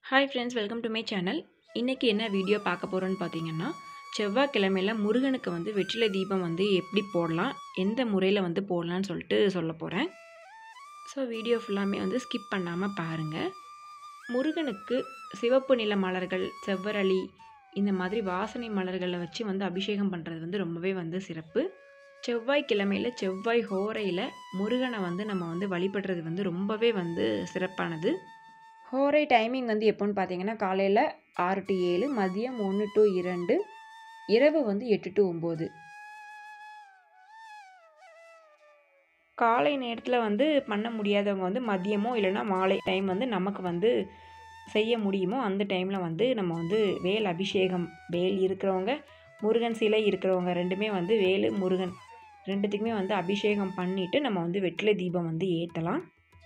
hi friends welcome to my channel இன்றைக்கி என்ன video பார்க்க போகிறோன்னு பார்த்தீங்கன்னா செவ்வாய்க்கிழமையில முருகனுக்கு வந்து வெற்றிலை தீபம் வந்து எப்படி போடலாம் எந்த முறையில் வந்து போடலான்னு சொல்லிட்டு சொல்ல போகிறேன் ஸோ வீடியோ ஃபுல்லாமே வந்து ஸ்கிப் பண்ணாமல் பாருங்கள் முருகனுக்கு சிவப்பு நில மலர்கள் செவ்வரளி இந்த மாதிரி வாசனை மலர்களை வச்சு வந்து அபிஷேகம் பண்ணுறது வந்து ரொம்பவே வந்து சிறப்பு செவ்வாய்க்கிழமையில் செவ்வாய் ஹோரையில் முருகனை வந்து நம்ம வந்து வழிபடுறது வந்து ரொம்பவே வந்து சிறப்பானது ஹோரை டைமிங் வந்து எப்போன்னு பார்த்தீங்கன்னா காலையில் ஆறு டு ஏழு மதியம் ஒன்று டு இரண்டு இரவு வந்து எட்டு டு ஒம்பது காலை நேரத்தில் வந்து பண்ண முடியாதவங்க வந்து மதியமோ இல்லைன்னா மாலை டைம் வந்து நமக்கு வந்து செய்ய முடியுமோ அந்த டைமில் வந்து நம்ம வந்து வேல் அபிஷேகம் வேல் இருக்கிறவங்க முருகன் சிலை இருக்கிறவங்க ரெண்டுமே வந்து வேலு முருகன் ரெண்டுத்துக்குமே வந்து அபிஷேகம் பண்ணிவிட்டு நம்ம வந்து வெற்றிலை தீபம் வந்து ஏற்றலாம்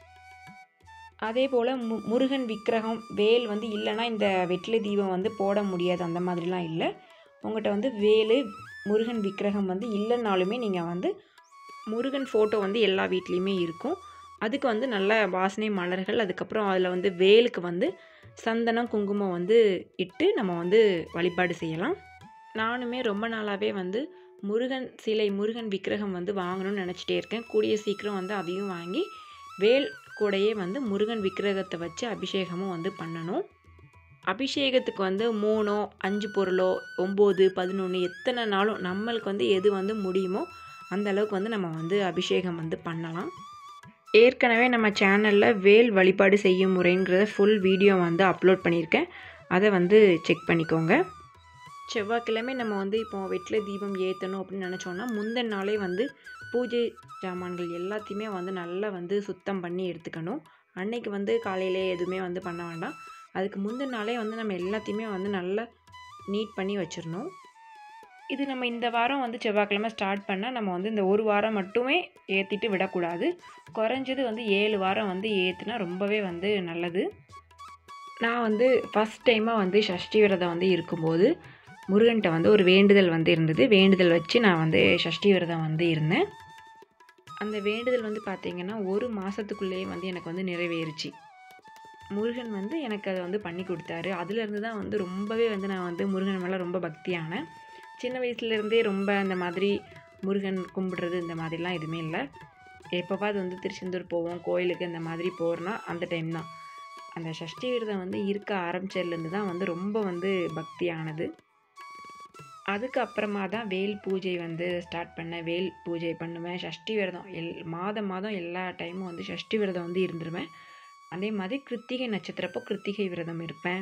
அதே போல் மு முருகன் விக்கிரகம் வேல் வந்து இல்லைன்னா இந்த வெற்றிலை தீபம் வந்து போட முடியாது அந்த மாதிரிலாம் இல்லை உங்கள்கிட்ட வந்து வேலு முருகன் விக்கிரகம் வந்து இல்லைனாலுமே நீங்கள் வந்து முருகன் ஃபோட்டோ வந்து எல்லா வீட்லேயுமே இருக்கும் அதுக்கு வந்து நல்ல வாசனை மலர்கள் அதுக்கப்புறம் அதில் வந்து வேலுக்கு வந்து சந்தனம் குங்குமம் வந்து இட்டு நம்ம வந்து வழிபாடு செய்யலாம் நானுமே ரொம்ப நாளாகவே வந்து முருகன் சிலை முருகன் விக்கிரகம் வந்து வாங்கணும்னு நினச்சிட்டே இருக்கேன் கூடிய சீக்கிரம் வந்து அதையும் வாங்கி வேல் கூடையே வந்து முருகன் விக்கிரகத்தை வச்சு அபிஷேகமும் வந்து பண்ணணும் அபிஷேகத்துக்கு வந்து மூணோ அஞ்சு பொருளோ ஒம்பது பதினொன்று எத்தனை நாளும் நம்மளுக்கு வந்து எது வந்து முடியுமோ அந்த அளவுக்கு வந்து நம்ம வந்து அபிஷேகம் வந்து பண்ணலாம் ஏற்கனவே நம்ம சேனலில் வேல் வழிபாடு செய்யும் முறைங்கிறத ஃபுல் வீடியோ வந்து அப்லோட் பண்ணியிருக்கேன் அதை வந்து செக் பண்ணிக்கோங்க செவ்வாய்க்கிழமை நம்ம வந்து இப்போ வெற்றிலை தீபம் ஏற்றணும் அப்படின்னு நினச்சோன்னா முந்தின நாளே வந்து பூஜை ஜாமான்கள் எல்லாத்தையுமே வந்து நல்லா வந்து சுத்தம் பண்ணி எடுத்துக்கணும் அன்னைக்கு வந்து காலையிலே எதுவுமே வந்து பண்ண வேண்டாம் அதுக்கு முந்தின நாளே வந்து நம்ம எல்லாத்தையுமே வந்து நல்லா நீட் பண்ணி வச்சிடணும் இது நம்ம இந்த வாரம் வந்து செவ்வாய்க்கிழமை ஸ்டார்ட் பண்ணால் நம்ம வந்து இந்த ஒரு வாரம் மட்டுமே ஏற்றிட்டு விடக்கூடாது குறைஞ்சது வந்து ஏழு வாரம் வந்து ஏற்றுனா ரொம்பவே வந்து நல்லது நான் வந்து ஃபஸ்ட் டைமாக வந்து சஷ்டி விரதம் வந்து இருக்கும்போது முருகன்கிட்ட வந்து ஒரு வேண்டுதல் வந்து இருந்தது வேண்டுதல் வச்சு நான் வந்து சஷ்டி விரதம் வந்து இருந்தேன் அந்த வேண்டுதல் வந்து பார்த்திங்கன்னா ஒரு மாதத்துக்குள்ளேயே வந்து எனக்கு வந்து நிறைவேறுச்சு முருகன் வந்து எனக்கு அதை வந்து பண்ணி கொடுத்தாரு அதுலேருந்து தான் வந்து ரொம்பவே வந்து நான் வந்து முருகன் மேலே ரொம்ப பக்தியானேன் சின்ன வயசுலேருந்தே ரொம்ப அந்த மாதிரி முருகன் கும்பிடுறது இந்த மாதிரிலாம் எதுவுமே இல்லை எப்போப்பாவது வந்து திருச்செந்தூர் போவோம் கோயிலுக்கு இந்த மாதிரி போகிறோன்னா அந்த டைம் தான் அந்த சஷ்டி விரதம் வந்து இருக்க ஆரம்பிச்சதுலேருந்து தான் வந்து ரொம்ப வந்து பக்தியானது அதுக்கப்புறமா தான் வேல் பூஜை வந்து ஸ்டார்ட் பண்ணேன் வேல் பூஜை பண்ணுவேன் சஷ்டி விரதம் எல் மாதம் மாதம் எல்லா டைமும் வந்து சஷ்டி விரதம் வந்து இருந்துருவேன் அதே மாதிரி கிருத்திகை நட்சத்திரப்போ கிருத்திகை விரதம் இருப்பேன்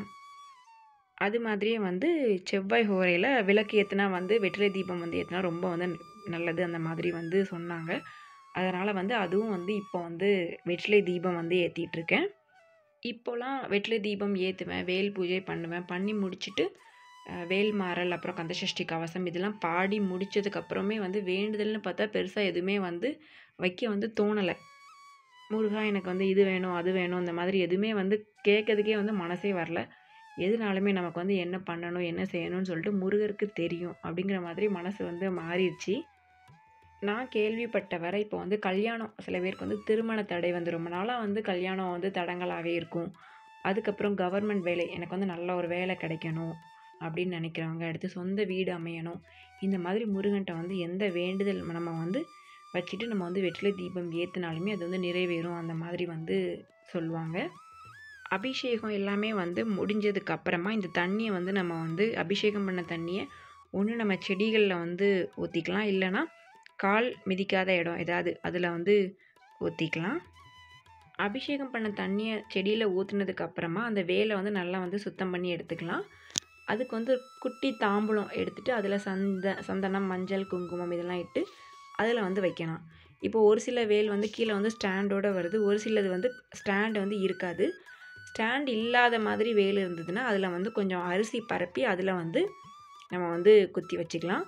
அது மாதிரியே வந்து செவ்வாய் ஹோரையில் விளக்கு ஏற்றினா வந்து வெற்றிலை தீபம் வந்து ஏற்றினா ரொம்ப வந்து நல்லது அந்த மாதிரி வந்து சொன்னாங்க அதனால் வந்து அதுவும் வந்து இப்போ வந்து வெற்றிலை தீபம் வந்து ஏற்றிட்டுருக்கேன் இப்போலாம் வெற்றிலை தீபம் ஏற்றுவேன் வேல் பூஜை பண்ணுவேன் பண்ணி முடிச்சுட்டு வேல் மாறல் அப்புறம் கந்தசஷ்டி கவசம் இதெல்லாம் பாடி முடித்ததுக்கப்புறமே வந்து வேண்டுதல்னு பார்த்தா பெருசாக எதுவுமே வந்து வைக்க வந்து தோணலை முருகா எனக்கு வந்து இது வேணும் அது வேணும் இந்த மாதிரி எதுவுமே வந்து கேட்கறதுக்கே வந்து மனசே வரல எதுனாலுமே நமக்கு வந்து என்ன பண்ணணும் என்ன செய்யணும்னு சொல்லிட்டு முருகருக்கு தெரியும் அப்படிங்கிற மாதிரி மனசு வந்து மாறிடுச்சு நான் கேள்விப்பட்ட வரை இப்போ வந்து கல்யாணம் சில பேருக்கு வந்து திருமண தடை வந்து ரொம்ப நாளாக வந்து கல்யாணம் வந்து தடங்களாகவே இருக்கும் அதுக்கப்புறம் கவர்மெண்ட் வேலை எனக்கு வந்து நல்ல ஒரு வேலை கிடைக்கணும் அப்படின்னு நினைக்கிறவங்க அடுத்து சொந்த வீடு அமையணும் இந்த மாதிரி முருகன்ட்ட வந்து எந்த வேண்டுதல் நம்ம வந்து வச்சுட்டு நம்ம வந்து வெற்றிலை தீபம் ஏற்றினாலுமே அது வந்து நிறைவேறும் அந்த மாதிரி வந்து சொல்லுவாங்க அபிஷேகம் எல்லாமே வந்து முடிஞ்சதுக்கு அப்புறமா இந்த தண்ணியை வந்து நம்ம வந்து அபிஷேகம் பண்ண தண்ணியை ஒன்று நம்ம செடிகளில் வந்து ஊற்றிக்கலாம் இல்லைன்னா கால் மிதிக்காத இடம் ஏதாவது அதில் வந்து ஊற்றிக்கலாம் அபிஷேகம் பண்ண தண்ணியை செடியில் ஊற்றுனதுக்கு அப்புறமா அந்த வேலை வந்து நல்லா வந்து சுத்தம் பண்ணி எடுத்துக்கலாம் அதுக்கு வந்து குட்டி தாம்பூலம் எடுத்துகிட்டு அதில் சந்த சந்தனம் மஞ்சள் குங்குமம் இதெல்லாம் இட்டு அதில் வந்து வைக்கலாம் இப்போ ஒரு சில வேல் வந்து கீழே வந்து ஸ்டாண்டோடு வருது ஒரு சிலது வந்து ஸ்டாண்டு வந்து இருக்காது ஸ்டாண்ட் இல்லாத மாதிரி வேல் இருந்ததுன்னா அதில் வந்து கொஞ்சம் அரிசி பரப்பி அதில் வந்து நம்ம வந்து குத்தி வச்சுக்கலாம்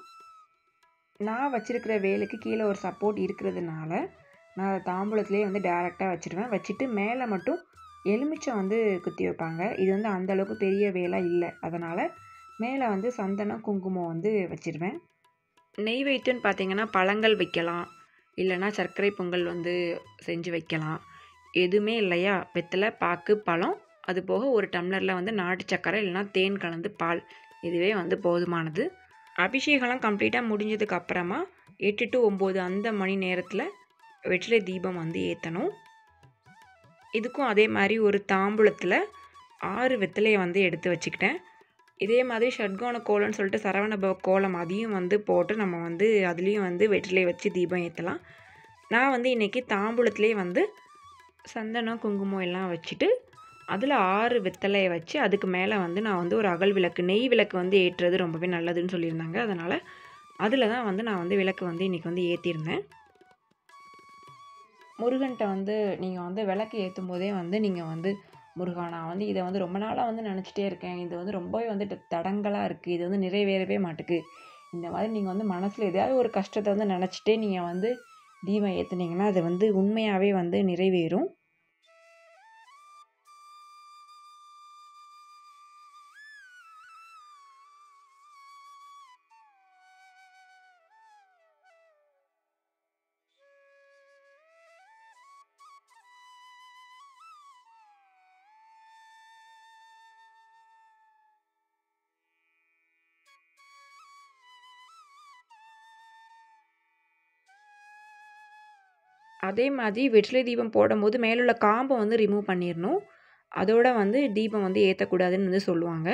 நான் வச்சுருக்கிற வேலுக்கு கீழே ஒரு சப்போர்ட் இருக்கிறதுனால நான் தாம்பூலத்துலேயே வந்து டேரெக்டாக வச்சுருவேன் வச்சுட்டு மேலே மட்டும் எலுமிச்சம் வந்து குத்தி வைப்பாங்க இது வந்து அந்தளவுக்கு பெரிய வேலாக இல்லை அதனால் மேலே வந்து சந்தனம் குங்குமம் வந்து வச்சுருவேன் நெய் வைத்துன்னு பார்த்தீங்கன்னா பழங்கள் வைக்கலாம் இல்லைன்னா சர்க்கரை பொங்கல் வந்து செஞ்சு வைக்கலாம் எதுவுமே இல்லையா வெத்தலை பாக்கு பழம் அது போக ஒரு டம்ளரில் வந்து நாட்டு சக்கரை இல்லைனா தேன் கலந்து பால் இதுவே வந்து போதுமானது அபிஷேகம்லாம் கம்ப்ளீட்டாக முடிஞ்சதுக்கு அப்புறமா எட்டு டு ஒம்பது அந்த மணி நேரத்தில் வெற்றிலை தீபம் வந்து ஏற்றணும் இதுக்கும் அதே மாதிரி ஒரு தாம்பூலத்தில் ஆறு வெத்தலையை வந்து எடுத்து வச்சுக்கிட்டேன் இதே மாதிரி ஷட்கோண கோலம்னு சொல்லிட்டு சரவணபவ கோலம் அதையும் வந்து போட்டு நம்ம வந்து அதுலேயும் வந்து வெற்றிலை வச்சு தீபம் ஏற்றலாம் நான் வந்து இன்றைக்கி தாம்பூலத்துலேயே வந்து சந்தனம் குங்குமம் எல்லாம் வச்சுட்டு அதில் ஆறு வெத்தலையை வச்சு அதுக்கு மேலே வந்து நான் வந்து ஒரு அகல் விளக்கு நெய் விளக்கு வந்து ஏற்றுறது ரொம்பவே நல்லதுன்னு சொல்லியிருந்தாங்க அதனால் அதில் தான் வந்து நான் வந்து விளக்கு வந்து இன்றைக்கி வந்து ஏற்றிருந்தேன் முருகன்கிட்ட வந்து நீங்கள் வந்து விளக்கு ஏற்றும் போதே வந்து நீங்கள் வந்து முருகா நான் வந்து இதை வந்து ரொம்ப நாளாக வந்து நினச்சிட்டே இருக்கேன் இது வந்து ரொம்பவே வந்து தடங்கலாக இருக்குது இது வந்து நிறைவேறவே மாட்டுக்கு இந்த மாதிரி நீங்கள் வந்து மனசில் எதையாவது ஒரு கஷ்டத்தை வந்து நினச்சிட்டே நீங்கள் வந்து தீபம் ஏற்றுனீங்கன்னா அது வந்து உண்மையாகவே வந்து நிறைவேறும் அதே மாதிரி வெற்றிலை தீபம் போடும்போது மேலே உள்ள காம்பை வந்து ரிமூவ் பண்ணிடணும் அதோட வந்து தீபம் வந்து ஏற்றக்கூடாதுன்னு வந்து சொல்லுவாங்க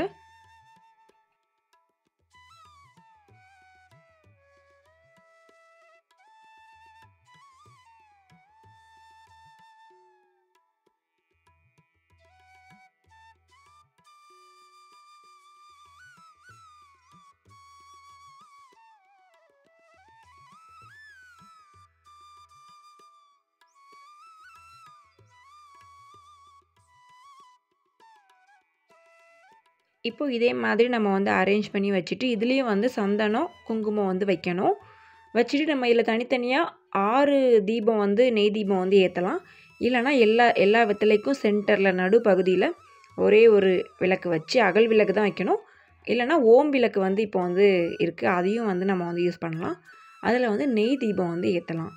இப்போ இதே மாதிரி நம்ம வந்து அரேஞ்ச் பண்ணி வச்சுட்டு இதுலேயும் வந்து சந்தனம் குங்குமம் வந்து வைக்கணும் வச்சுட்டு நம்ம இதில் தனித்தனியாக ஆறு தீபம் வந்து நெய் தீபம் வந்து ஏற்றலாம் இல்லைனா எல்லா எல்லா வெத்தலைக்கும் சென்டரில் நடு பகுதியில் ஒரே ஒரு விளக்கு வச்சு அகல் விளக்கு தான் வைக்கணும் இல்லைனா ஓம் விளக்கு வந்து இப்போ வந்து இருக்குது அதையும் வந்து நம்ம வந்து யூஸ் பண்ணலாம் அதில் வந்து நெய் தீபம் வந்து ஏற்றலாம்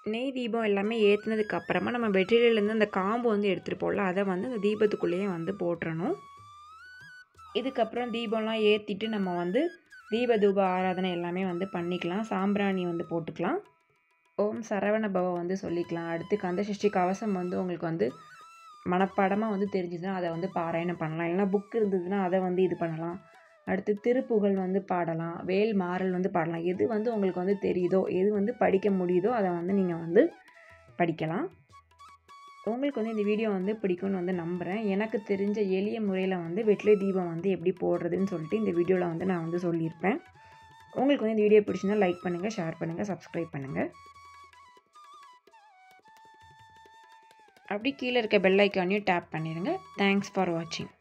நெய் தீபம் எல்லாமே ஏற்றுனதுக்கு அப்புறமா நம்ம வெற்றிலேருந்து அந்த காம்பு வந்து எடுத்துகிட்டு அதை வந்து அந்த தீபத்துக்குள்ளேயே வந்து போட்டுறணும் இதுக்கப்புறம் தீபம்லாம் ஏற்றிட்டு நம்ம வந்து தீப தூப ஆராதனை எல்லாமே வந்து பண்ணிக்கலாம் சாம்பிராணி வந்து போட்டுக்கலாம் ஓம் சரவண பவ வந்து சொல்லிக்கலாம் அடுத்து கந்தசஷ்டி கவசம் வந்து உங்களுக்கு வந்து மனப்பாடமாக வந்து தெரிஞ்சுதுன்னா அதை வந்து பாராயணம் பண்ணலாம் இல்லைனா புக் இருந்ததுன்னா அதை வந்து இது பண்ணலாம் அடுத்து திருப்புகழ் வந்து பாடலாம் வேல் மாறல் வந்து பாடலாம் எது வந்து உங்களுக்கு வந்து தெரியுதோ எது வந்து படிக்க முடியுதோ அதை வந்து நீங்கள் வந்து படிக்கலாம் உங்களுக்கு வந்து இந்த வீடியோ வந்து பிடிக்கும்னு வந்து நம்புகிறேன் எனக்கு தெரிஞ்ச எளிய முறையில் வந்து வெற்றிலை தீபம் வந்து எப்படி போடுறதுன்னு சொல்லிட்டு இந்த வீடியோவில் வந்து நான் வந்து சொல்லியிருப்பேன் உங்களுக்கு வந்து இந்த வீடியோ பிடிச்சிருந்தா லைக் பண்ணுங்கள் ஷேர் பண்ணுங்கள் சப்ஸ்கிரைப் பண்ணுங்கள் அப்படி கீழே இருக்க பெல் ஐக்கானையும் டேப் பண்ணிடுங்க தேங்க்ஸ் ஃபார் வாட்சிங்